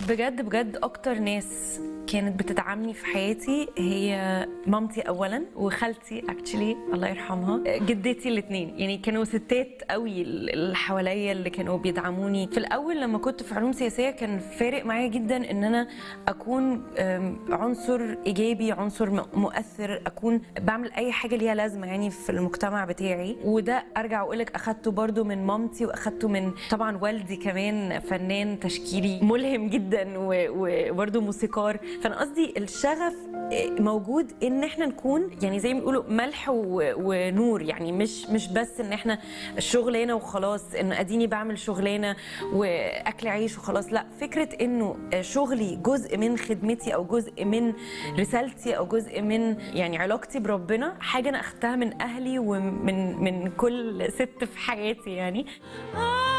بجد بجد اكتر ناس كانت بتدعمني في حياتي هي مامتي اولا وخالتي اكشلي الله يرحمها جدتي الاثنين يعني كانوا ستات قوي اللي حواليا اللي كانوا بيدعموني في الاول لما كنت في علوم سياسيه كان فارق معايا جدا ان انا اكون أم، عنصر ايجابي عنصر م- مؤثر اكون بعمل اي حاجه ليها لازمه يعني في المجتمع بتاعي وده ارجع واقول لك اخدته برضو من مامتي واخدته من طبعا والدي كمان فنان تشكيلي ملهم جدا و- وبرضو موسيقار فانا قصدي الشغف موجود ان احنا نكون يعني زي ما بيقولوا ملح و- ونور يعني مش مش بس ان احنا شغلانه وخلاص ان اديني بعمل شغلانه واكل عيش وخلاص لا فكره انه شغلي جزء من خدمتي او جزء من رسالتي او جزء من يعني علاقتي بربنا حاجه انا اخدتها من اهلي ومن من كل ست في حياتي يعني